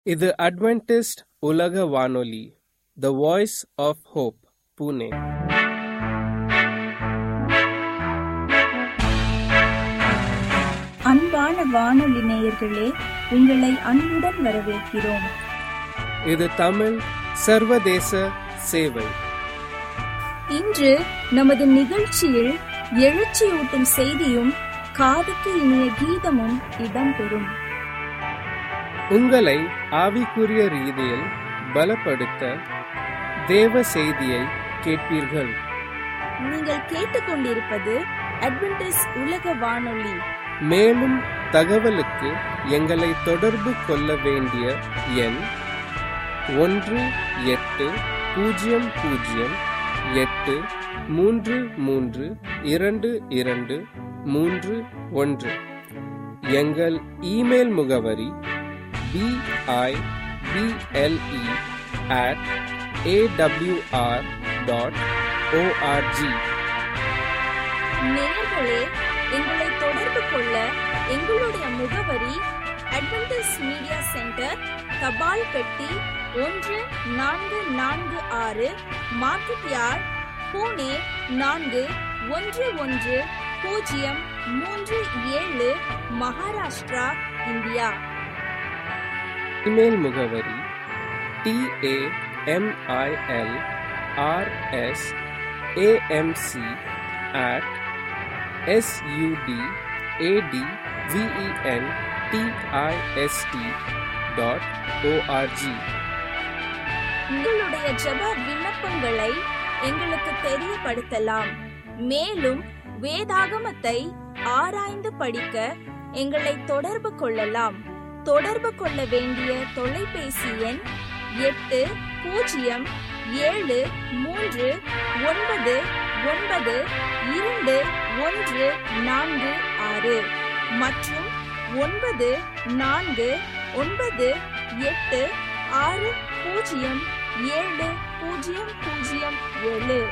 இது அட்வென்டிஸ்ட் உலக வானொலி the voice of hope Pune அன்பான வானொலி நேயர்களே உங்களை அன்புடன் வரவேற்கிறோம் இது தமிழ் சர்வதேச சேவை இன்று நமது நிகழ்ச்சியில் எழுச்சியூட்டும் செய்தியும் காதுக்கு இனிய கீதமும் இடம்பெறும் உங்களை ஆவிக்குரிய ரீதியில் பலப்படுத்த தேவ செய்தியை கேட்பீர்கள் நீங்கள் கேட்டுக்கொண்டிருப்பது அட்வென்டிஸ் உலக வானொலி மேலும் தகவலுக்கு எங்களை தொடர்பு கொள்ள வேண்டிய எண் ஒன்று எட்டு பூஜ்ஜியம் பூஜ்ஜியம் எட்டு மூன்று மூன்று இரண்டு இரண்டு மூன்று ஒன்று எங்கள் இமெயில் முகவரி BIBLE at AWR dot ORG நேயர்களே எங்களை தொடர்பு கொள்ள எங்களுடைய முகவரி அட்வென்டிஸ் மீடியா சென்டர் தபால் பெட்டி ஒன்று நான்கு நான்கு ஆறு மார்க்கெட் யார்ட் பூனே நான்கு ஒன்று ஒன்று பூஜ்ஜியம் மூன்று ஏழு மகாராஷ்டிரா இந்தியா இமெயில் முகவரி TAMIL RS AMC at SUD AD VEN DIST dot ORG உங்களுடைய ஜெப விண்ணப்பங்களை எங்களுக்கு தெரியப்படுத்தலாம் மேலும் வேதாகமத்தை ஆராய்ந்து படிக்க எங்களை தொடர்பு கொள்ளலாம் தொடர்பு கொள்ள வேண்டிய தொலைபேசி எண் எட்டு பூஜ்ஜியம் ஏழு மூன்று ஒன்பது ஒன்பது இரண்டு ஒன்று நான்கு ஆறு மற்றும் ஒன்பது நான்கு ஒன்பது எட்டு ஆறு பூஜ்ஜியம் ஏழு பூஜ்ஜியம் பூஜ்ஜியம் ஏழு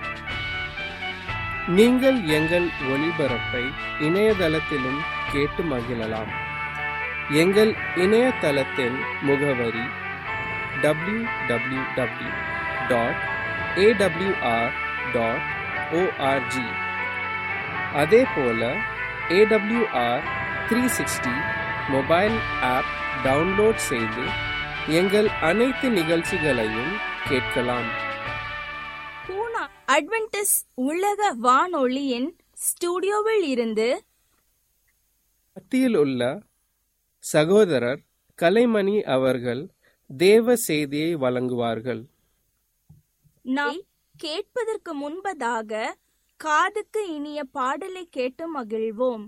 நீங்கள் எங்கள் ஒளிபரப்பை இணையதளத்திலும் கேட்டு மகிழலாம் எங்கள் இணையதளத்தின் முகவரி W W W dot AWR dot ORG அதே போல AWR three sixty mobile app download செய்து எங்கள் அனைத்து நிகழ்ச்சிகளையும் கேட்கலாம் பூனா அட்வென்டிஸ் உலக வானொலியின் ஸ்டுடியோவில் இருந்து மத்தியில் உள்ள சகோதரர் கலைமணி அவர்கள் தேவ செய்தியை வழங்குவார்கள் நாம் கேட்பதற்கு முன்பதாக காதுக்கு இனிய பாடலை கேட்டு மகிழ்வோம்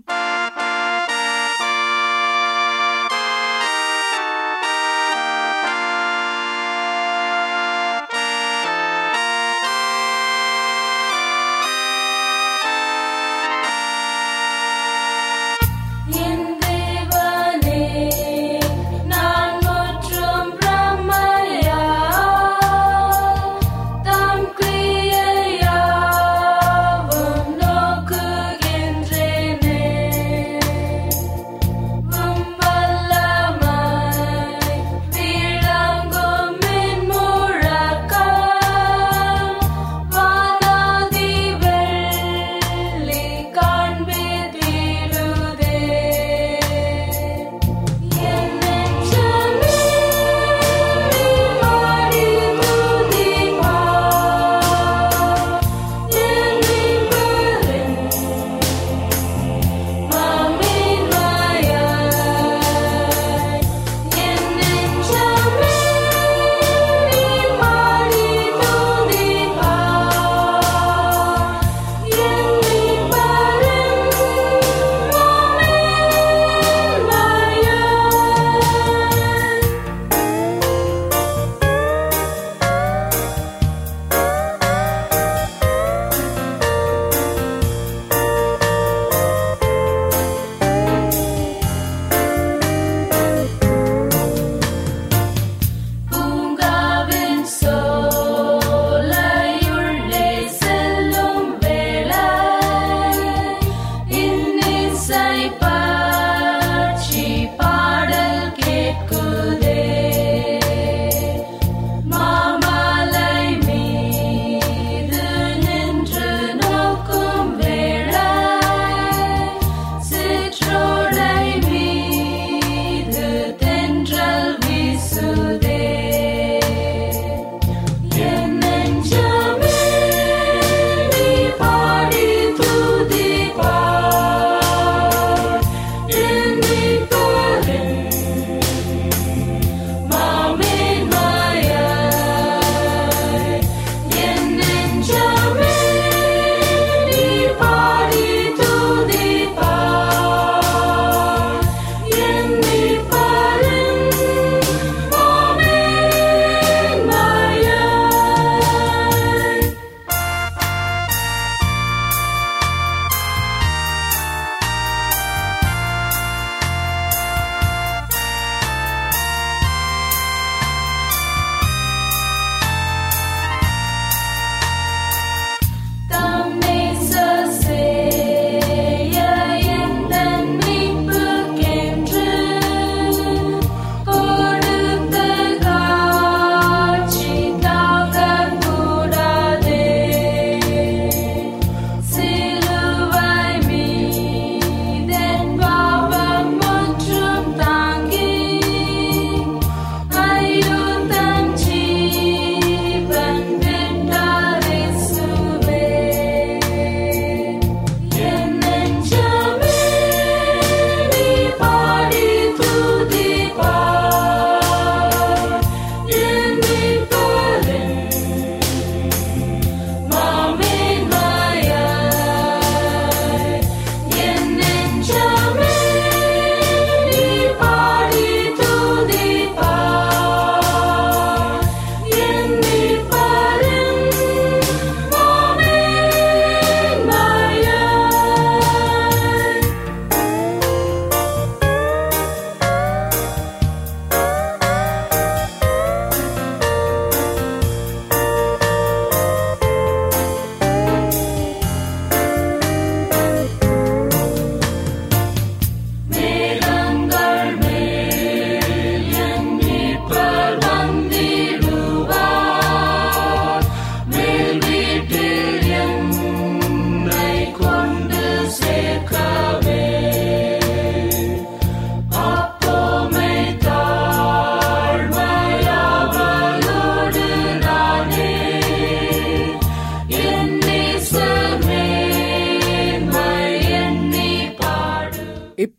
என் தேவனே நான் முற்றும் பிரமையா தம் கிரியையாவும் நோக்குகின்றேனே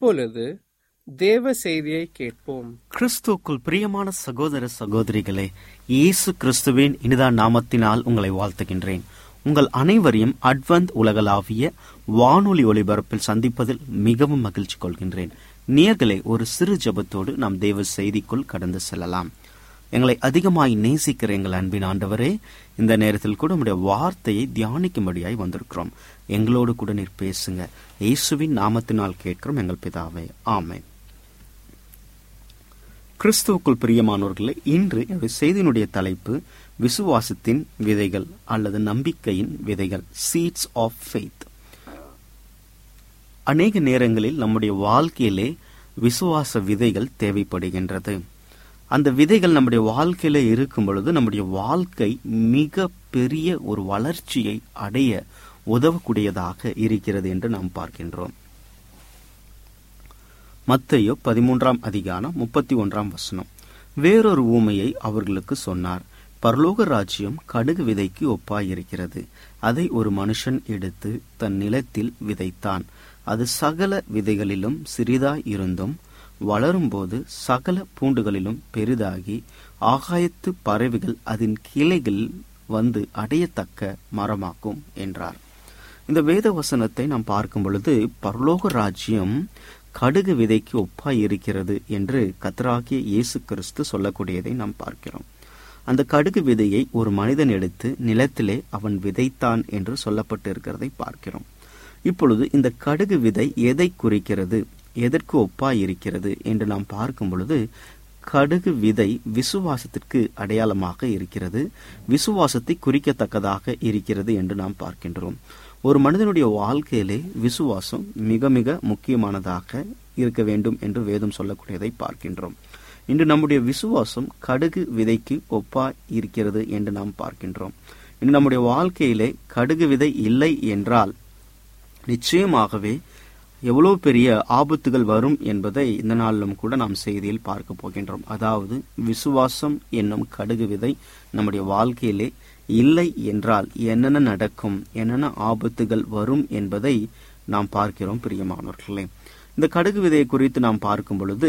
இப்பொழுது தேவ செய்தியை கேட்போம் கிறிஸ்துவுக்குள் பிரியமான சகோதர சகோதரிகளே இயேசு கிறிஸ்துவின் இனிதான நாமத்தினால் உங்களை வாழ்த்துகின்றேன் உங்கள் அனைவரையும் அட்வந்த் உலகளாவிய வானொலி ஒளிபரப்பில் சந்திப்பதில் மிகவும் மகிழ்ச்சி கொள்கின்றேன் நேர்களே ஒரு சிறு ஜெபத்தோடு நாம் தேவ செய்திக்குள் கடந்து செல்லலாம் எங்களை அதிகமாய் நேசிக்கிற எங்கள் அன்பின் ஆண்டவரே இந்த நேரத்தில் கூட உடைய வார்த்தையை தியானிக்கும்படியாய் வந்திருக்கிறோம் எங்களோடு கூட நீர் பேசுங்க இயேசுவின் நாமத்தினால் கேட்கிறோம் எங்கள் பிதாவே ஆமென் கிறிஸ்துவுக்குள் பிரியமானவர்களே இன்று என்னுடைய செய்தியினுடைய தலைப்பு விசுவாசத்தின் விதைகள் அல்லது நம்பிக்கையின் விதைகள் சீட்ஸ் ஆஃப் ஃபெய்த் அநேக நேரங்களில் நம்முடைய வாழ்க்கையிலே விசுவாச விதைகள் தேவைப்படுகின்றது அந்த விதைகள் நம்முடைய வாழ்க்கையில இருக்கும் பொழுது நம்முடைய வாழ்க்கை மிக பெரிய ஒரு வளர்ச்சியை அடைய உதவக்கூடியதாக இருக்கிறது என்று நாம் பார்க்கின்றோம் மத்தையோ பதிமூன்றாம் அதிகாரம் முப்பத்தி ஒன்றாம் வசனம் வேறொரு ஊமையை அவர்களுக்கு சொன்னார் பரலோக ராஜ்யம் கடுகு விதைக்கு ஒப்பாயிருக்கிறது அதை ஒரு மனுஷன் எடுத்து தன் நிலத்தில் விதைத்தான் அது சகல விதைகளிலும் சிறிதாய் இருந்தும் வளரும்போது சகல பூண்டுகளிலும் பெரிதாகி ஆகாயத்து பறவைகள் அதன் கிளைகள் வந்து அடையத்தக்க மரமாக்கும் என்றார் இந்த வேத வசனத்தை நாம் பார்க்கும் பொழுது பரலோக ராஜ்யம் கடுகு விதைக்கு ஒப்பாய் இருக்கிறது என்று கத்தராகிய இயேசு கிறிஸ்து சொல்லக்கூடியதை நாம் பார்க்கிறோம் அந்த கடுகு விதையை ஒரு மனிதன் எடுத்து நிலத்திலே அவன் விதைத்தான் என்று சொல்லப்பட்டு இருக்கிறதை பார்க்கிறோம் இப்பொழுது இந்த கடுகு விதை எதை குறிக்கிறது எதற்கு ஒப்பாய் இருக்கிறது என்று நாம் பார்க்கும் பொழுது கடுகு விதை விசுவாசத்திற்கு அடையாளமாக இருக்கிறது விசுவாசத்தை குறிக்கத்தக்கதாக இருக்கிறது என்று நாம் பார்க்கின்றோம் ஒரு மனிதனுடைய வாழ்க்கையிலே விசுவாசம் மிக மிக முக்கியமானதாக இருக்க வேண்டும் என்று வேதம் சொல்லக்கூடியதை பார்க்கின்றோம் இன்று நம்முடைய விசுவாசம் கடுகு விதைக்கு ஒப்பா இருக்கிறது என்று நாம் பார்க்கின்றோம் இன்று நம்முடைய வாழ்க்கையிலே கடுகு விதை இல்லை என்றால் நிச்சயமாகவே எவ்வளவு பெரிய ஆபத்துகள் வரும் என்பதை இந்த நாளிலும் கூட நாம் செய்தியில் பார்க்க போகின்றோம் அதாவது விசுவாசம் என்னும் கடுகு விதை நம்முடைய வாழ்க்கையிலே இல்லை என்றால் என்னென்ன நடக்கும் என்னென்ன ஆபத்துகள் வரும் என்பதை நாம் பார்க்கிறோம் பிரியமானவர்களே இந்த கடுகு விதையை குறித்து நாம் பார்க்கும் பொழுது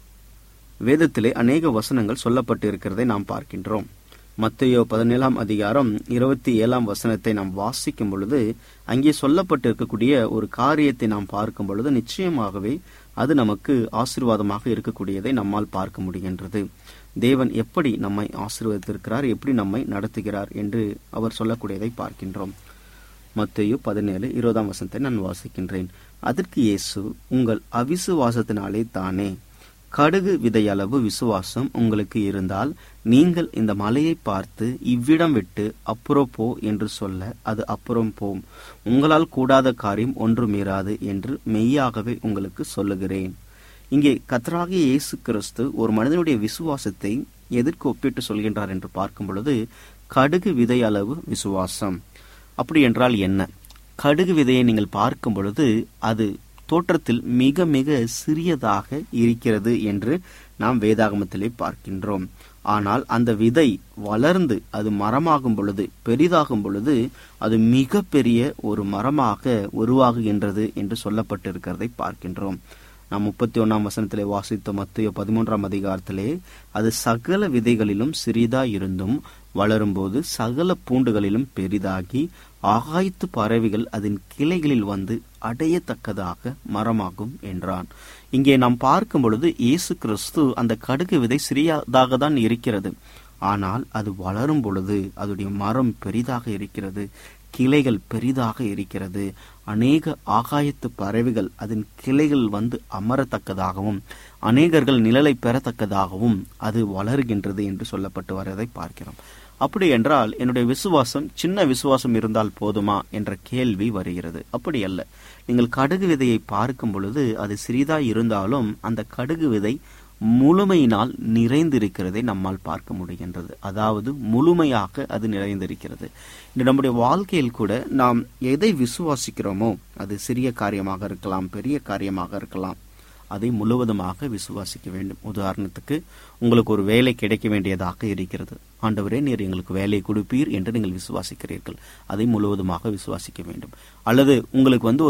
வேதத்திலே அநேக வசனங்கள் சொல்லப்பட்டு இருக்கிறதை நாம் பார்க்கின்றோம் மத்தையோ பதினேழாம் அதிகாரம் இருபத்தி ஏழாம் வசனத்தை நாம் வாசிக்கும் பொழுது அங்கே சொல்லப்பட்டிருக்கக்கூடிய ஒரு காரியத்தை நாம் பார்க்கும் பொழுது நிச்சயமாகவே அது நமக்கு ஆசீர்வாதமாக இருக்கக்கூடியதை நம்மால் பார்க்க முடிகின்றது தேவன் எப்படி நம்மை ஆசீர்வதித்திருக்கிறார் எப்படி நம்மை நடத்துகிறார் என்று அவர் சொல்லக்கூடியதை பார்க்கின்றோம் மத்தையோ பதினேழு இருபதாம் வசனத்தை நான் வாசிக்கின்றேன் அதற்கு இயேசு உங்கள் அவிசுவாசத்தினாலே தானே கடுகு விதையளவு விசுவாசம் உங்களுக்கு இருந்தால் நீங்கள் இந்த மலையை பார்த்து இவ்விடம் விட்டு அப்புறம் போ என்று சொல்ல அது அப்புறம் போம் உங்களால் கூடாத காரியம் ஒன்று மீறாது என்று மெய்யாகவே உங்களுக்கு சொல்லுகிறேன் இங்கே கத்தராகிய இயேசு கிறிஸ்து ஒரு மனிதனுடைய விசுவாசத்தை எதற்கு ஒப்பிட்டு சொல்கின்றார் என்று பார்க்கும் பொழுது கடுகு விதை அளவு விசுவாசம் அப்படி என்றால் என்ன கடுகு விதையை நீங்கள் பார்க்கும் பொழுது அது தோற்றத்தில் மிக மிக சிறியதாக இருக்கிறது என்று நாம் வேதாகமத்திலே பார்க்கின்றோம் ஆனால் அந்த விதை வளர்ந்து அது மரமாகும் பொழுது பெரிதாகும் பொழுது அது மிக பெரிய ஒரு மரமாக உருவாகுகின்றது என்று சொல்லப்பட்டிருக்கிறதை பார்க்கின்றோம் நாம் முப்பத்தி ஒன்னாம் வசனத்திலே வாசித்த மத்திய பதிமூன்றாம் அதிகாரத்திலே அது சகல விதைகளிலும் சிறிதா இருந்தும் வளரும்போது சகல பூண்டுகளிலும் பெரிதாகி ஆகாயத்து பறவைகள் அதன் கிளைகளில் வந்து அடையத்தக்கதாக மரமாகும் என்றான் இங்கே நாம் பார்க்கும் பொழுது இயேசு கிறிஸ்து அந்த கடுகு விதை சிறியதாக தான் இருக்கிறது ஆனால் அது வளரும் பொழுது அதோடைய மரம் பெரிதாக இருக்கிறது கிளைகள் பெரிதாக இருக்கிறது அநேக ஆகாயத்து பறவைகள் அதன் கிளைகள் வந்து அமரத்தக்கதாகவும் அநேகர்கள் நிழலை பெறத்தக்கதாகவும் அது வளர்கின்றது என்று சொல்லப்பட்டு வருவதை பார்க்கிறோம் அப்படி என்றால் என்னுடைய விசுவாசம் சின்ன விசுவாசம் இருந்தால் போதுமா என்ற கேள்வி வருகிறது அப்படி அல்ல நீங்கள் கடுகு விதையை பார்க்கும் பொழுது அது சிறிதாய் இருந்தாலும் அந்த கடுகு விதை முழுமையினால் நிறைந்திருக்கிறதை நம்மால் பார்க்க முடிகின்றது அதாவது முழுமையாக அது நிறைந்திருக்கிறது இந்த நம்முடைய வாழ்க்கையில் கூட நாம் எதை விசுவாசிக்கிறோமோ அது சிறிய காரியமாக இருக்கலாம் பெரிய காரியமாக இருக்கலாம் அதை முழுவதுமாக விசுவாசிக்க வேண்டும் உதாரணத்துக்கு உங்களுக்கு ஒரு வேலை கிடைக்க வேண்டியதாக இருக்கிறது ஆண்டவரே நீர் எங்களுக்கு வேலை கொடுப்பீர் என்று நீங்கள் விசுவாசிக்கிறீர்கள் அதை முழுவதுமாக விசுவாசிக்க வேண்டும் அல்லது உங்களுக்கு வந்து ஒரு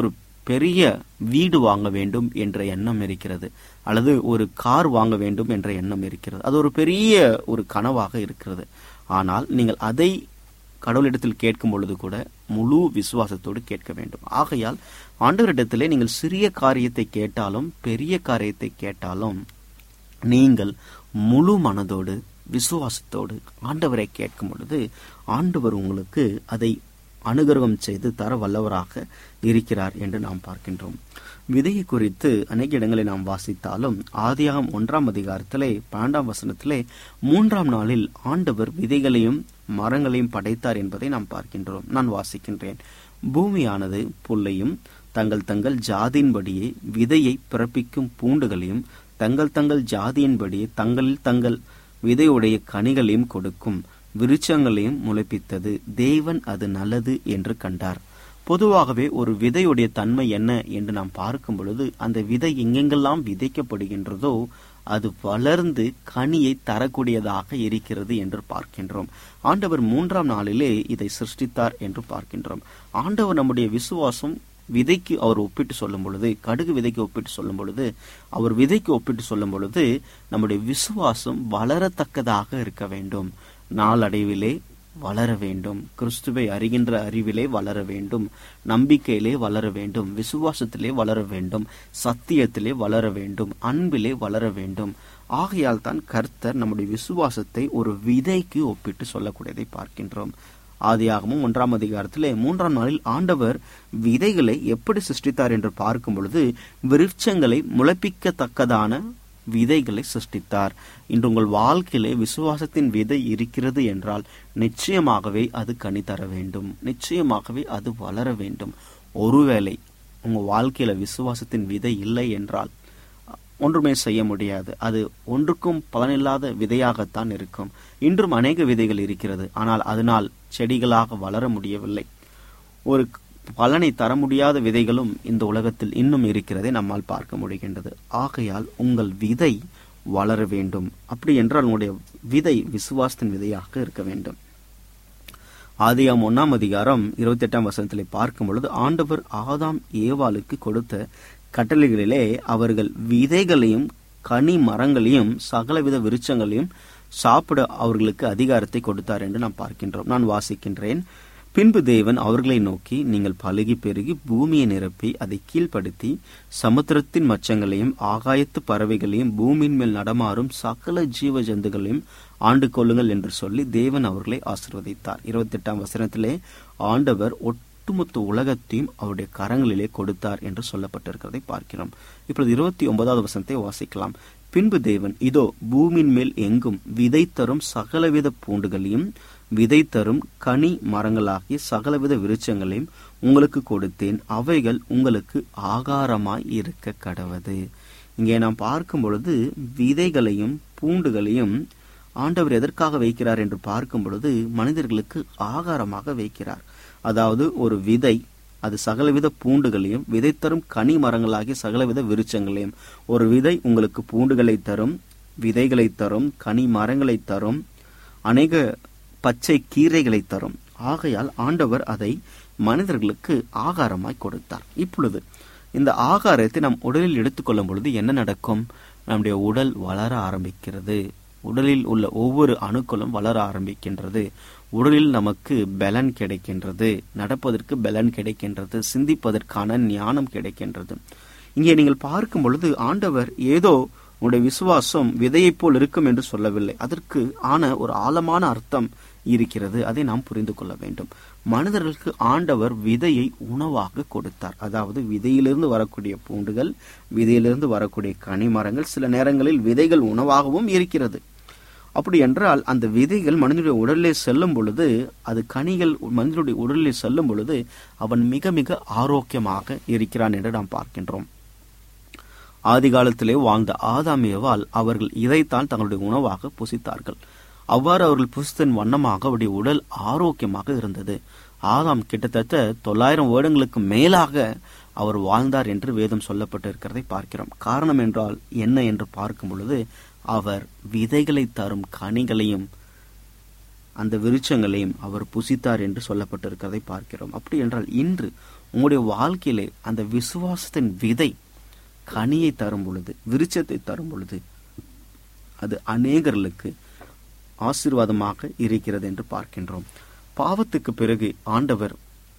பெரிய வீடு வாங்க வேண்டும் என்ற எண்ணம் இருக்கிறது அல்லது ஒரு கார் வாங்க வேண்டும் என்ற எண்ணம் இருக்கிறது அது ஒரு பெரிய ஒரு கனவாக இருக்கிறது ஆனால் நீங்கள் அதை கடவுளிடத்தில் கேட்கும் பொழுது கூட முழு விசுவாசத்தோடு கேட்க வேண்டும் ஆகையால் ஆண்டவரிடத்திலே நீங்கள் சிறிய காரியத்தை கேட்டாலும் பெரிய காரியத்தை கேட்டாலும் நீங்கள் முழு மனதோடு விசுவாசத்தோடு ஆண்டவரை கேட்கும் பொழுது ஆண்டவர் உங்களுக்கு அதை அனுகிரகம் செய்து தர வல்லவராக இருக்கிறார் என்று நாம் பார்க்கின்றோம் விதையை குறித்து அநேக இடங்களை நாம் வாசித்தாலும் ஆதியாகம் ஒன்றாம் அதிகாரத்திலே பன்னெண்டாம் வசனத்திலே மூன்றாம் நாளில் ஆண்டவர் விதைகளையும் மரங்களையும் படைத்தார் என்பதை நாம் பார்க்கின்றோம் நான் வாசிக்கின்றேன் பூமியானது புல்லையும் தங்கள் தங்கள் ஜாதியின்படியே விதையை பிறப்பிக்கும் பூண்டுகளையும் தங்கள் தங்கள் ஜாதியின்படியே தங்களில் தங்கள் விதையுடைய கனிகளையும் கொடுக்கும் விருட்சங்களையும் முளைப்பித்தது தேவன் அது நல்லது என்று கண்டார் பொதுவாகவே ஒரு விதையுடைய தன்மை என்ன என்று நாம் பார்க்கும் பொழுது அந்த விதை எங்கெங்கெல்லாம் விதைக்கப்படுகின்றதோ அது வளர்ந்து கனியை தரக்கூடியதாக இருக்கிறது என்று பார்க்கின்றோம் ஆண்டவர் மூன்றாம் நாளிலே இதை சிருஷ்டித்தார் என்று பார்க்கின்றோம் ஆண்டவர் நம்முடைய விசுவாசம் விதைக்கு அவர் ஒப்பிட்டு சொல்லும் பொழுது கடுகு விதைக்கு ஒப்பிட்டு சொல்லும் பொழுது அவர் விதைக்கு ஒப்பிட்டு சொல்லும் பொழுது நம்முடைய விசுவாசம் வளரத்தக்கதாக இருக்க வேண்டும் நாளடைவிலே வளர வேண்டும் கிறிஸ்துவை அறிகின்ற அறிவிலே வளர வேண்டும் நம்பிக்கையிலே வளர வேண்டும் விசுவாசத்திலே வளர வேண்டும் சத்தியத்திலே வளர வேண்டும் அன்பிலே வளர வேண்டும் ஆகையால் தான் கர்த்தர் நம்முடைய விசுவாசத்தை ஒரு விதைக்கு ஒப்பிட்டு சொல்லக்கூடியதை பார்க்கின்றோம் ஆதியாகமும் ஒன்றாம் அதிகாரத்திலே மூன்றாம் நாளில் ஆண்டவர் விதைகளை எப்படி சிருஷ்டித்தார் என்று பார்க்கும் பொழுது விருட்சங்களை முளைப்பிக்கத்தக்கதான விதைகளை சிருஷ்டித்தார் இன்று உங்கள் வாழ்க்கையிலே விசுவாசத்தின் விதை இருக்கிறது என்றால் நிச்சயமாகவே அது கனி தர வேண்டும் நிச்சயமாகவே அது வளர வேண்டும் ஒருவேளை உங்க வாழ்க்கையில விசுவாசத்தின் விதை இல்லை என்றால் ஒன்றுமே செய்ய முடியாது அது ஒன்றுக்கும் பலனில்லாத விதையாகத்தான் இருக்கும் இன்றும் அநேக விதைகள் இருக்கிறது ஆனால் அதனால் செடிகளாக வளர முடியவில்லை ஒரு பலனை தர முடியாத விதைகளும் இந்த உலகத்தில் இன்னும் இருக்கிறதை நம்மால் பார்க்க முடிகின்றது ஆகையால் உங்கள் விதை வளர வேண்டும் அப்படி என்றால் உங்களுடைய விதை விசுவாசத்தின் விதையாக இருக்க வேண்டும் ஆதியாம் ஒன்னாம் அதிகாரம் இருபத்தி எட்டாம் வசனத்திலே பார்க்கும் பொழுது ஆண்டவர் ஆதாம் ஏவாளுக்கு கொடுத்த கட்டளைகளிலே அவர்கள் விதைகளையும் கனி மரங்களையும் சகலவித விருட்சங்களையும் சாப்பிட அவர்களுக்கு அதிகாரத்தை கொடுத்தார் என்று நாம் பார்க்கின்றோம் நான் வாசிக்கின்றேன் பின்பு தேவன் அவர்களை நோக்கி நீங்கள் பழுகி பெருகி பூமியை நிரப்பி அதை கீழ்ப்படுத்தி சமுத்திரத்தின் மச்சங்களையும் ஆகாயத்து பறவைகளையும் பூமியின் மேல் நடமாறும் சகல ஜீவ ஜந்துகளையும் ஆண்டு கொள்ளுங்கள் என்று சொல்லி தேவன் அவர்களை ஆசிர்வதித்தார் இருபத்தி எட்டாம் வசனத்திலே ஆண்டவர் ஒட்டுமொத்த உலகத்தையும் அவருடைய கரங்களிலே கொடுத்தார் என்று சொல்லப்பட்டிருக்கிறதை பார்க்கிறோம் இப்பொழுது இருபத்தி ஒன்பதாவது வசனத்தை வாசிக்கலாம் பின்பு தேவன் இதோ பூமியின் மேல் எங்கும் விதை தரும் சகலவித பூண்டுகளையும் விதை தரும் கனி மரங்களாகிய சகலவித விருட்சங்களையும் உங்களுக்கு கொடுத்தேன் அவைகள் உங்களுக்கு ஆகாரமாய் இருக்க கடவது இங்கே நாம் பார்க்கும் பொழுது விதைகளையும் பூண்டுகளையும் ஆண்டவர் எதற்காக வைக்கிறார் என்று பார்க்கும் பொழுது மனிதர்களுக்கு ஆகாரமாக வைக்கிறார் அதாவது ஒரு விதை அது சகலவித பூண்டுகளையும் விதை தரும் கனி மரங்களாகிய சகலவித விருட்சங்களையும் ஒரு விதை உங்களுக்கு பூண்டுகளை தரும் விதைகளை தரும் கனி மரங்களை தரும் அநேக பச்சை கீரைகளை தரும் ஆகையால் ஆண்டவர் அதை மனிதர்களுக்கு ஆகாரமாய் கொடுத்தார் இப்பொழுது இந்த ஆகாரத்தை நம் உடலில் எடுத்துக்கொள்ளும் பொழுது என்ன நடக்கும் நம்முடைய உடல் வளர ஆரம்பிக்கிறது உடலில் உள்ள ஒவ்வொரு அணுக்களும் வளர ஆரம்பிக்கின்றது உடலில் நமக்கு பலன் கிடைக்கின்றது நடப்பதற்கு பலன் கிடைக்கின்றது சிந்திப்பதற்கான ஞானம் கிடைக்கின்றது இங்கே நீங்கள் பார்க்கும் பொழுது ஆண்டவர் ஏதோ உங்களுடைய விசுவாசம் விதையைப் போல் இருக்கும் என்று சொல்லவில்லை அதற்கு ஆன ஒரு ஆழமான அர்த்தம் இருக்கிறது அதை நாம் புரிந்து கொள்ள வேண்டும் மனிதர்களுக்கு ஆண்டவர் விதையை உணவாக கொடுத்தார் அதாவது விதையிலிருந்து வரக்கூடிய பூண்டுகள் விதையிலிருந்து வரக்கூடிய கனிமரங்கள் சில நேரங்களில் விதைகள் உணவாகவும் இருக்கிறது அப்படி என்றால் அந்த விதைகள் மனிதனுடைய உடலிலே செல்லும் பொழுது அது கனிகள் மனிதனுடைய உடலிலே செல்லும் பொழுது அவன் மிக மிக ஆரோக்கியமாக இருக்கிறான் என்று நாம் பார்க்கின்றோம் ஆதி காலத்திலே வாழ்ந்த ஆதாமியவால் அவர்கள் இதைத்தான் தங்களுடைய உணவாக புசித்தார்கள் அவ்வாறு அவர்கள் புசித்தன் வண்ணமாக அவருடைய உடல் ஆரோக்கியமாக இருந்தது ஆதாம் கிட்டத்தட்ட தொள்ளாயிரம் வருடங்களுக்கு மேலாக அவர் வாழ்ந்தார் என்று வேதம் சொல்லப்பட்டிருக்கிறதை பார்க்கிறோம் காரணம் என்றால் என்ன என்று பார்க்கும் பொழுது அவர் விதைகளை தரும் கனிகளையும் அந்த விருட்சங்களையும் அவர் புசித்தார் என்று சொல்லப்பட்டிருக்கிறதை பார்க்கிறோம் அப்படி என்றால் இன்று உங்களுடைய வாழ்க்கையிலே அந்த விசுவாசத்தின் விதை கனியை தரும் பொழுது விருட்சத்தை தரும் பொழுது அது அநேகர்களுக்கு ஆசீர்வாதமாக இருக்கிறது என்று பார்க்கின்றோம் பாவத்துக்கு பிறகு ஆண்டவர்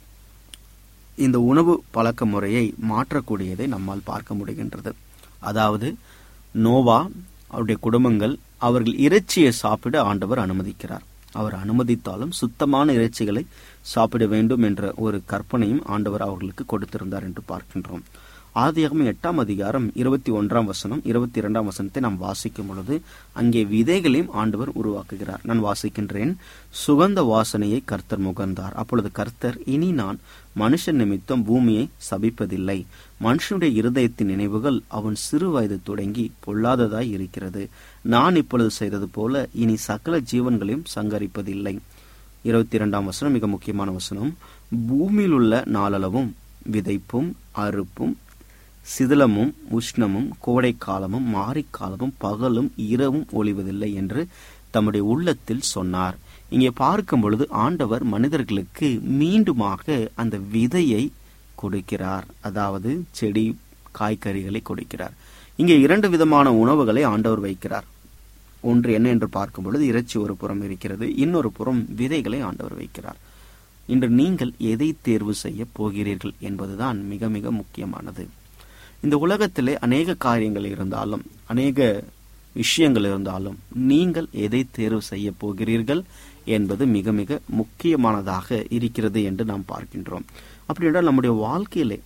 இந்த உணவு பழக்க முறையை மாற்றக்கூடியதை நம்மால் பார்க்க முடிகின்றது அதாவது நோவா அவருடைய குடும்பங்கள் அவர்கள் இறைச்சியை சாப்பிட ஆண்டவர் அனுமதிக்கிறார் அவர் அனுமதித்தாலும் சுத்தமான இறைச்சிகளை சாப்பிட வேண்டும் என்ற ஒரு கற்பனையும் ஆண்டவர் அவர்களுக்கு கொடுத்திருந்தார் என்று பார்க்கின்றோம் ஆதியாகமம் எட்டாம் அதிகாரம் இருபத்தி ஒன்றாம் வசனம் இருபத்தி இரண்டாம் வசனத்தை நாம் வாசிக்கும் பொழுது அங்கே விதைகளையும் ஆண்டவர் உருவாக்குகிறார் நான் வாசிக்கின்றேன் சுகந்த வாசனையை கர்த்தர் முகர்ந்தார் அப்பொழுது கர்த்தர் இனி நான் மனுஷன் நிமித்தம் பூமியை சபிப்பதில்லை மனுஷனுடைய இருதயத்தின் நினைவுகள் அவன் சிறு வயது தொடங்கி பொல்லாததாய் இருக்கிறது நான் இப்பொழுது செய்தது போல இனி சகல ஜீவன்களையும் சங்கரிப்பதில்லை இருபத்தி இரண்டாம் வசனம் மிக முக்கியமான வசனம் பூமியில் உள்ள நாளளவும் விதைப்பும் அறுப்பும் சிதிலமும் உஷ்ணமும் கோடை காலமும் மாரிக்காலமும் பகலும் இரவும் ஒளிவதில்லை என்று தம்முடைய உள்ளத்தில் சொன்னார் இங்கே பார்க்கும் பொழுது ஆண்டவர் மனிதர்களுக்கு மீண்டுமாக அந்த விதையை கொடுக்கிறார் அதாவது செடி காய்கறிகளை கொடுக்கிறார் இங்கே இரண்டு விதமான உணவுகளை ஆண்டவர் வைக்கிறார் ஒன்று என்ன என்று பார்க்கும் பொழுது இறைச்சி ஒரு புறம் இருக்கிறது இன்னொரு புறம் விதைகளை ஆண்டவர் வைக்கிறார் இன்று நீங்கள் எதை தேர்வு செய்ய போகிறீர்கள் என்பதுதான் மிக மிக முக்கியமானது இந்த உலகத்திலே அநேக காரியங்கள் இருந்தாலும் அநேக விஷயங்கள் இருந்தாலும் நீங்கள் எதை தேர்வு செய்ய போகிறீர்கள் என்பது மிக மிக முக்கியமானதாக இருக்கிறது என்று நாம் பார்க்கின்றோம் அப்படி என்றால் நம்முடைய வாழ்க்கையிலே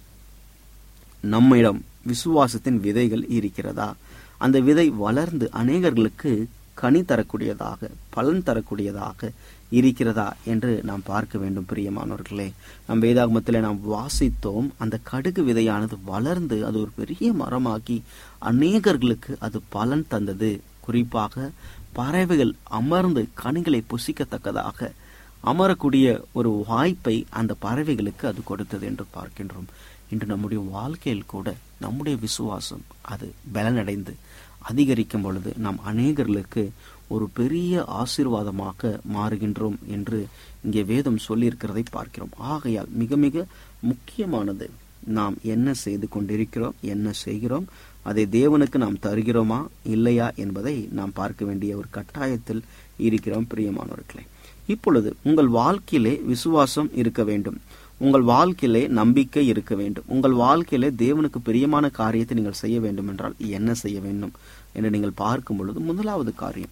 நம்மிடம் விசுவாசத்தின் விதைகள் இருக்கிறதா அந்த விதை வளர்ந்து அநேகர்களுக்கு கனி தரக்கூடியதாக பலன் தரக்கூடியதாக இருக்கிறதா என்று நாம் பார்க்க வேண்டும் பிரியமானவர்களே நம் வேதாகமத்தில் நாம் வாசித்தோம் அந்த கடுகு விதையானது வளர்ந்து அது ஒரு பெரிய மரமாக்கி அநேகர்களுக்கு அது பலன் தந்தது குறிப்பாக பறவைகள் அமர்ந்து கனிகளை புசிக்கத்தக்கதாக அமரக்கூடிய ஒரு வாய்ப்பை அந்த பறவைகளுக்கு அது கொடுத்தது என்று பார்க்கின்றோம் இன்று நம்முடைய வாழ்க்கையில் கூட நம்முடைய விசுவாசம் அது பலனடைந்து அதிகரிக்கும் பொழுது நாம் அநேகர்களுக்கு ஒரு பெரிய ஆசீர்வாதமாக மாறுகின்றோம் என்று இங்கே வேதம் சொல்லியிருக்கிறதை பார்க்கிறோம் ஆகையால் மிக மிக முக்கியமானது நாம் என்ன செய்து கொண்டிருக்கிறோம் என்ன செய்கிறோம் அதை தேவனுக்கு நாம் தருகிறோமா இல்லையா என்பதை நாம் பார்க்க வேண்டிய ஒரு கட்டாயத்தில் இருக்கிறோம் பிரியமானவர்களே இப்பொழுது உங்கள் வாழ்க்கையிலே விசுவாசம் இருக்க வேண்டும் உங்கள் வாழ்க்கையிலே நம்பிக்கை இருக்க வேண்டும் உங்கள் வாழ்க்கையிலே தேவனுக்கு பிரியமான காரியத்தை நீங்கள் செய்ய வேண்டும் என்றால் என்ன செய்ய வேண்டும் என்று நீங்கள் பார்க்கும் பொழுது முதலாவது காரியம்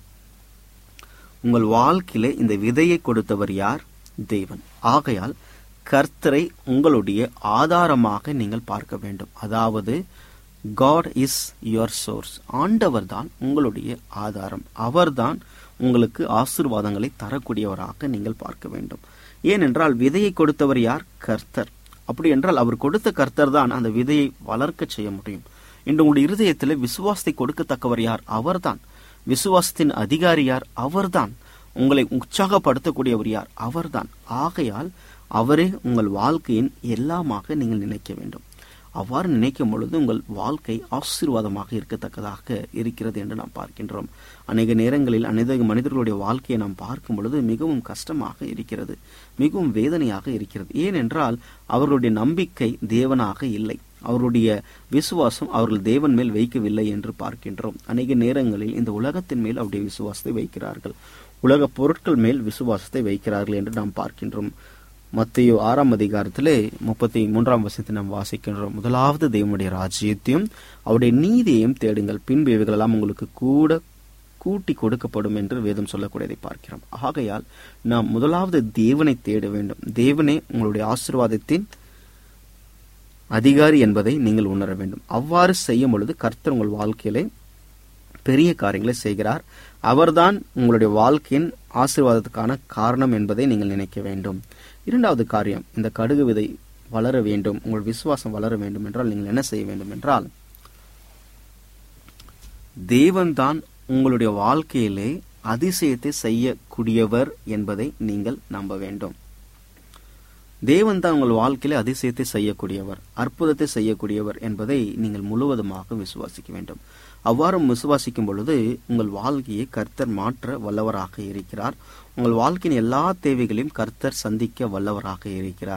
உங்கள் வாழ்க்கையிலே இந்த விதையை கொடுத்தவர் யார் தேவன் ஆகையால் கர்த்தரை உங்களுடைய ஆதாரமாக நீங்கள் பார்க்க வேண்டும் அதாவது காட் இஸ் யுவர் சோர்ஸ் ஆண்டவர் தான் உங்களுடைய ஆதாரம் அவர்தான் உங்களுக்கு ஆசிர்வாதங்களை தரக்கூடியவராக நீங்கள் பார்க்க வேண்டும் ஏனென்றால் விதையை கொடுத்தவர் யார் கர்த்தர் அப்படி என்றால் அவர் கொடுத்த கர்த்தர் தான் அந்த விதையை வளர்க்க செய்ய முடியும் இன்று உங்களுடைய இருதயத்தில் விசுவாசத்தை கொடுக்கத்தக்கவர் யார் அவர்தான் விசுவாசத்தின் அதிகாரி யார் அவர்தான் உங்களை உற்சாகப்படுத்தக்கூடியவர் யார் அவர்தான் ஆகையால் அவரே உங்கள் வாழ்க்கையின் எல்லாமாக நீங்கள் நினைக்க வேண்டும் அவ்வாறு நினைக்கும் பொழுது உங்கள் வாழ்க்கை ஆசீர்வாதமாக இருக்கத்தக்கதாக இருக்கிறது என்று நாம் பார்க்கின்றோம் அநேக நேரங்களில் அநேக மனிதர்களுடைய வாழ்க்கையை நாம் பார்க்கும் பொழுது மிகவும் கஷ்டமாக இருக்கிறது மிகவும் வேதனையாக இருக்கிறது ஏனென்றால் அவர்களுடைய நம்பிக்கை தேவனாக இல்லை அவருடைய விசுவாசம் அவர்கள் தேவன் மேல் வைக்கவில்லை என்று பார்க்கின்றோம் அநேக நேரங்களில் இந்த உலகத்தின் மேல் அவருடைய விசுவாசத்தை வைக்கிறார்கள் உலக பொருட்கள் மேல் விசுவாசத்தை வைக்கிறார்கள் என்று நாம் பார்க்கின்றோம் மத்திய ஆறாம் அதிகாரத்திலே முப்பத்தி மூன்றாம் வசனத்தை நாம் வாசிக்கின்றோம் முதலாவது தேவனுடைய ராஜ்யத்தையும் அவருடைய நீதியையும் தேடுங்கள் பின்பு இவைகளெல்லாம் உங்களுக்கு கூட கூட்டி கொடுக்கப்படும் என்று வேதம் சொல்லக்கூடியதை பார்க்கிறோம் ஆகையால் நாம் முதலாவது தேவனை தேட வேண்டும் தேவனே உங்களுடைய ஆசிர்வாதத்தின் அதிகாரி என்பதை நீங்கள் உணர வேண்டும் அவ்வாறு செய்யும் பொழுது கர்த்தர் உங்கள் வாழ்க்கையிலே பெரிய காரியங்களை செய்கிறார் அவர்தான் உங்களுடைய வாழ்க்கையின் ஆசீர்வாதத்துக்கான காரணம் என்பதை நீங்கள் நினைக்க வேண்டும் இரண்டாவது காரியம் இந்த கடுகு விதை வளர வேண்டும் உங்கள் விசுவாசம் வளர வேண்டும் என்றால் நீங்கள் என்ன செய்ய வேண்டும் என்றால் தேவன்தான் உங்களுடைய வாழ்க்கையிலே அதிசயத்தை செய்யக்கூடியவர் என்பதை நீங்கள் நம்ப வேண்டும் தேவன் தான் உங்கள் வாழ்க்கையிலே அதிசயத்தை செய்யக்கூடியவர் அற்புதத்தை செய்யக்கூடியவர் என்பதை நீங்கள் முழுவதுமாக விசுவாசிக்க வேண்டும் அவ்வாறு விசுவாசிக்கும் பொழுது உங்கள் வாழ்க்கையை கர்த்தர் மாற்ற வல்லவராக இருக்கிறார் உங்கள் வாழ்க்கையின் எல்லா தேவைகளையும் கர்த்தர் சந்திக்க வல்லவராக இருக்கிறார்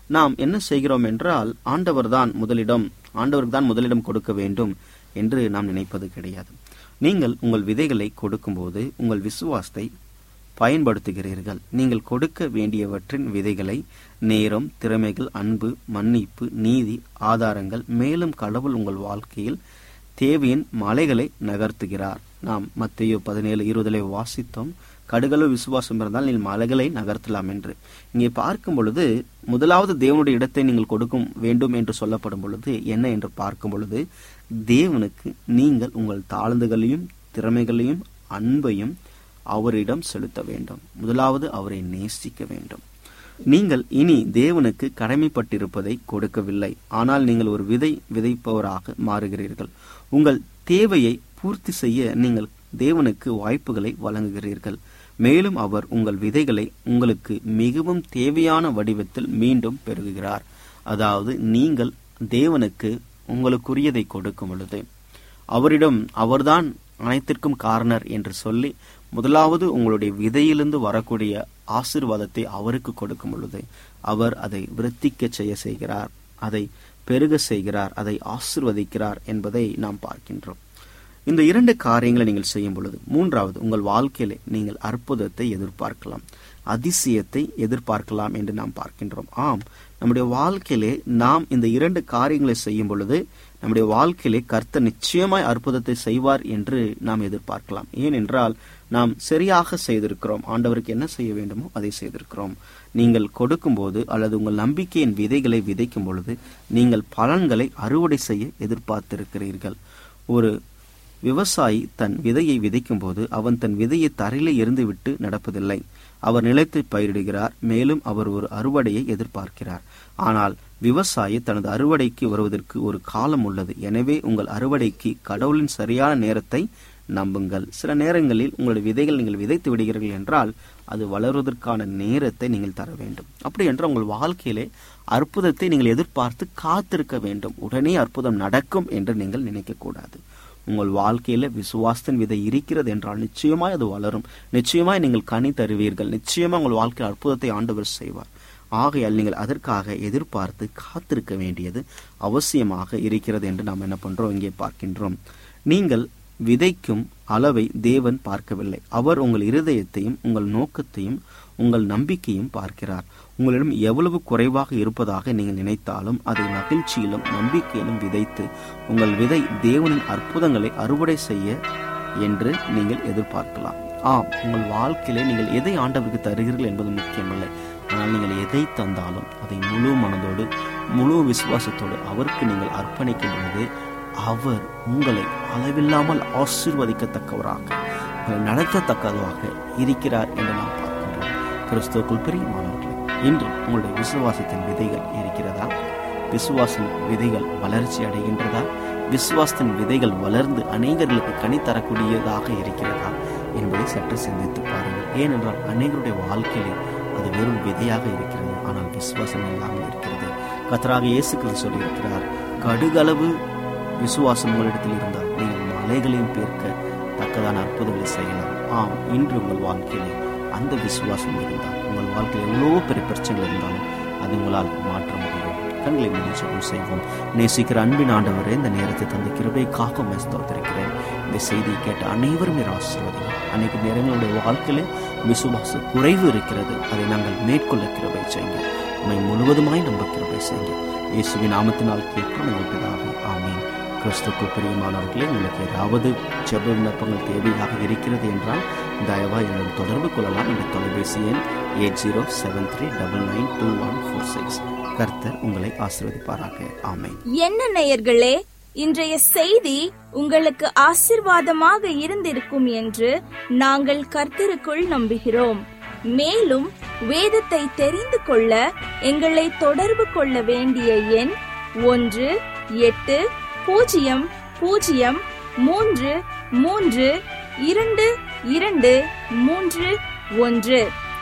நாம் என்ன செய்கிறோம் என்றால் ஆண்டவர்தான் முதலிடம் ஆண்டவருக்கு தான் முதலிடம் கொடுக்க வேண்டும் என்று நாம் நினைப்பது கிடையாது நீங்கள் உங்கள் விதைகளை கொடுக்கும்போது உங்கள் விசுவாசத்தை பயன்படுத்துகிறீர்கள் நீங்கள் கொடுக்க வேண்டியவற்றின் விதைகளை நேரம் திறமைகள் அன்பு மன்னிப்பு நீதி ஆதாரங்கள் மேலும் கடவுள் உங்கள் வாழ்க்கையில் தேவையின் மலைகளை நகர்த்துகிறார் நாம் மத்திய பதினேழு இருபதிலே வாசித்தோம் கடுகளவு விசுவாசம் இருந்தால் நீங்கள் மலைகளை நகர்த்தலாம் என்று இங்கே பார்க்கும் பொழுது முதலாவது தேவனுடைய இடத்தை நீங்கள் கொடுக்கும் வேண்டும் என்று சொல்லப்படும் பொழுது என்ன என்று பார்க்கும் பொழுது தேவனுக்கு நீங்கள் உங்கள் தாழ்ந்துகளையும் திறமைகளையும் அன்பையும் அவரிடம் செலுத்த வேண்டும் முதலாவது அவரை நேசிக்க வேண்டும் நீங்கள் இனி தேவனுக்கு கடமைப்பட்டிருப்பதை கொடுக்கவில்லை ஆனால் நீங்கள் ஒரு விதை விதைப்பவராக மாறுகிறீர்கள் உங்கள் தேவையை பூர்த்தி செய்ய நீங்கள் தேவனுக்கு வாய்ப்புகளை வழங்குகிறீர்கள் மேலும் அவர் உங்கள் விதைகளை உங்களுக்கு மிகவும் தேவையான வடிவத்தில் மீண்டும் பெருகுகிறார் அதாவது நீங்கள் தேவனுக்கு உங்களுக்குரியதை கொடுக்கும் பொழுது அவரிடம் அவர்தான் அனைத்திற்கும் காரணர் என்று சொல்லி முதலாவது உங்களுடைய விதையிலிருந்து வரக்கூடிய ஆசிர்வாதத்தை அவருக்கு கொடுக்கும் பொழுது அவர் அதை விருத்திக்க செய்ய செய்கிறார் அதை பெருக செய்கிறார் அதை ஆசிர்வதிக்கிறார் என்பதை நாம் பார்க்கின்றோம் இந்த இரண்டு காரியங்களை நீங்கள் செய்யும் பொழுது மூன்றாவது உங்கள் வாழ்க்கையிலே நீங்கள் அற்புதத்தை எதிர்பார்க்கலாம் அதிசயத்தை எதிர்பார்க்கலாம் என்று நாம் பார்க்கின்றோம் ஆம் நம்முடைய வாழ்க்கையிலே நாம் இந்த இரண்டு காரியங்களை செய்யும் பொழுது நம்முடைய வாழ்க்கையிலே கர்த்தர் நிச்சயமாய் அற்புதத்தை செய்வார் என்று நாம் எதிர்பார்க்கலாம் ஏனென்றால் நாம் சரியாக செய்திருக்கிறோம் ஆண்டவருக்கு என்ன செய்ய வேண்டுமோ அதை செய்திருக்கிறோம் நீங்கள் கொடுக்கும்போது அல்லது உங்கள் நம்பிக்கையின் விதைகளை விதைக்கும் பொழுது நீங்கள் பலன்களை அறுவடை செய்ய எதிர்பார்த்திருக்கிறீர்கள் ஒரு விவசாயி தன் விதையை விதைக்கும் போது அவன் தன் விதையை தரையிலே எரிந்துவிட்டு நடப்பதில்லை அவர் நிலத்தை பயிரிடுகிறார் மேலும் அவர் ஒரு அறுவடையை எதிர்பார்க்கிறார் ஆனால் விவசாயி தனது அறுவடைக்கு வருவதற்கு ஒரு காலம் உள்ளது எனவே உங்கள் அறுவடைக்கு கடவுளின் சரியான நேரத்தை நம்புங்கள் சில நேரங்களில் உங்களுடைய விதைகள் நீங்கள் விதைத்து விடுகிறீர்கள் என்றால் அது வளர்வதற்கான நேரத்தை நீங்கள் தர வேண்டும் அப்படி என்றால் உங்கள் வாழ்க்கையிலே அற்புதத்தை நீங்கள் எதிர்பார்த்து காத்திருக்க வேண்டும் உடனே அற்புதம் நடக்கும் என்று நீங்கள் நினைக்கக்கூடாது உங்கள் வாழ்க்கையில விசுவாசத்தின் விதை இருக்கிறது என்றால் நிச்சயமாய் அது வளரும் நிச்சயமாய் நீங்கள் கனி தருவீர்கள் நிச்சயமா உங்கள் வாழ்க்கையில் அற்புதத்தை ஆண்டவர் செய்வார் ஆகையால் நீங்கள் அதற்காக எதிர்பார்த்து காத்திருக்க வேண்டியது அவசியமாக இருக்கிறது என்று நாம் என்ன பண்றோம் இங்கே பார்க்கின்றோம் நீங்கள் விதைக்கும் அளவை தேவன் பார்க்கவில்லை அவர் உங்கள் இருதயத்தையும் உங்கள் நோக்கத்தையும் உங்கள் நம்பிக்கையும் பார்க்கிறார் உங்களிடம் எவ்வளவு குறைவாக இருப்பதாக நீங்கள் நினைத்தாலும் அதை மகிழ்ச்சியிலும் நம்பிக்கையிலும் விதைத்து உங்கள் விதை தேவனின் அற்புதங்களை அறுவடை செய்ய என்று நீங்கள் எதிர்பார்க்கலாம் ஆம் உங்கள் வாழ்க்கையிலே நீங்கள் எதை ஆண்டவருக்கு தருகிறீர்கள் என்பது முக்கியமல்ல ஆனால் நீங்கள் எதை தந்தாலும் அதை முழு மனதோடு முழு விசுவாசத்தோடு அவருக்கு நீங்கள் அர்ப்பணிக்கும் பொழுது அவர் உங்களை அளவில்லாமல் ஆசீர்வதிக்கத்தக்கவராக உங்களை நடத்தத்தக்கதாக இருக்கிறார் என்று நாம் பார்க்கின்றோம் கிறிஸ்துவுக்குள் பிரியமானவர்களே இன்று உங்களுடைய விசுவாசத்தின் விதைகள் இருக்கிறதா விசுவாசம் விதைகள் வளர்ச்சி அடைகின்றதா விசுவாசத்தின் விதைகள் வளர்ந்து அநேகர்களுக்கு கனி தரக்கூடியதாக இருக்கிறதா என்பதை சற்று சிந்தித்து பாருங்கள் ஏனென்றால் அநேகருடைய வாழ்க்கையிலே அது வெறும் விதையாக இருக்கிறது ஆனால் விசுவாசம் இல்லாமல் இருக்கிறது கத்தராக இயேசு கிறிஸ்து சொல்லியிருக்கிறார் கடுகளவு விசுவாசம் உங்களிடத்தில் இருந்தால் நீங்கள் மலைகளையும் பேர்க்க தக்கதான அற்புதங்களை செய்யலாம் ஆம் இன்று உங்கள் வாழ்க்கையிலே அந்த விசுவாசம் இருந்தால் உங்கள் வாழ்க்கையில் எவ்வளோ பெரிய பிரச்சனைகள் இருந்தாலும் அது உங்களால் மாற்ற முடியும் கண்களை மூடி ஜெபம் செய்வோம் நேசிக்கிற அன்பின் ஆண்டவரே இந்த நேரத்தை தந்த கிருபைக்காக மேஸ்தோத்திருக்கிறேன் இந்த செய்தியை கேட்ட அனைவரும் ஆசீர்வதிங்க அநேக நேரங்களுடைய வாழ்க்கையில விசுவாச குறைவு இருக்கிறது அதை நாங்கள் மேற்கொள்ள கிருபை செய்யுங்க உண்மை முழுவதுமாய் நம்ப கிருபை செய்யுங்க இயேசுவின் நாமத்தினால் கேட்கும் எங்கள் பிதாவே ஆமீன் கிறிஸ்துக்குள் பிரியமானவர்களே உங்களுக்கு ஏதாவது ஜெப விண்ணப்பங்கள் தேவையாக இருக்கிறது என்றால் தயவா என்னுடன் தொடர்பு கொள்ளலாம் இந்த தொலைபேசி எண் eight zero seven three double nine two one four six கர்த்தர் உங்களை ஆசீர்வதிப்பாராக ஆமேன் என்ன நேயர்களே இன்றைய செய்தி உங்களுக்கு ஆசிர்வாதமாக இருந்திருக்கும் என்று நாங்கள் கர்த்தருக்குள் நம்புகிறோம் மேலும் வேதத்தை தெரிந்து கொள்ள எங்களை தொடர்பு கொள்ள வேண்டிய எண் ஒன்று எட்டு பூஜ்ஜியம் பூஜ்ஜியம் மூன்று மூன்று இரண்டு இரண்டு மூன்று ஒன்று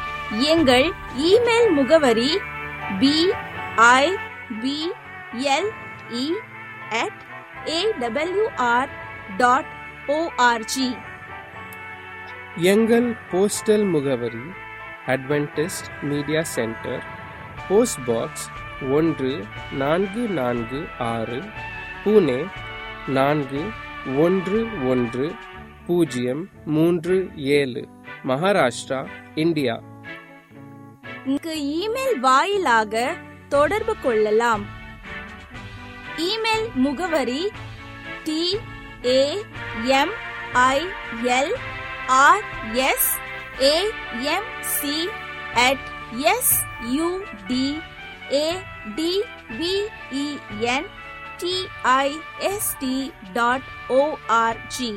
எங்கள் இமெயில் முகவரி P I P L E at AWR dot ORG எங்கள் போஸ்டல் முகவரி Adventist media centre post box ஒன்று நான்கு நான்கு ஆறு புனே நான்கு ஒன்று ஒன்று பூஜ்ஜியம் மூன்று ஏழு மகாராஷ்டிரா இந்தியா இங்கு இமெயில் வாயிலாக தொடர்பு கொள்ளலாம் இமெயில் முகவரி T A M I L R S A M C at S U T A T V E N T I S T dot ORG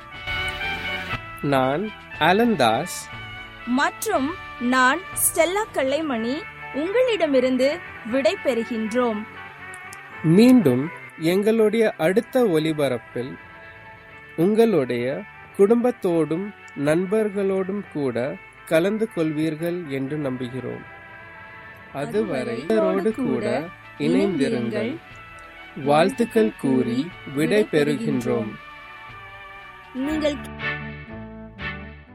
நான் அலந்தாஸ் மற்றும் நான் ஸ்டெல்லா கல்லைமணி உங்களிடமிருந்து விடை பெறுகின்றோம் மீண்டும் எங்களுடைய அடுத்த ஒலிபரப்பில் உங்களுடைய குடும்பத்தோடும் நண்பர்களோடும் கூட கலந்து கொள்வீர்கள் என்று நம்புகிறோம் அதுவரை இவரோடு கூட இணைந்திருங்கள் வாழ்த்துக்கள் கூறி விடை பெறுகின்றோம் நீங்கள்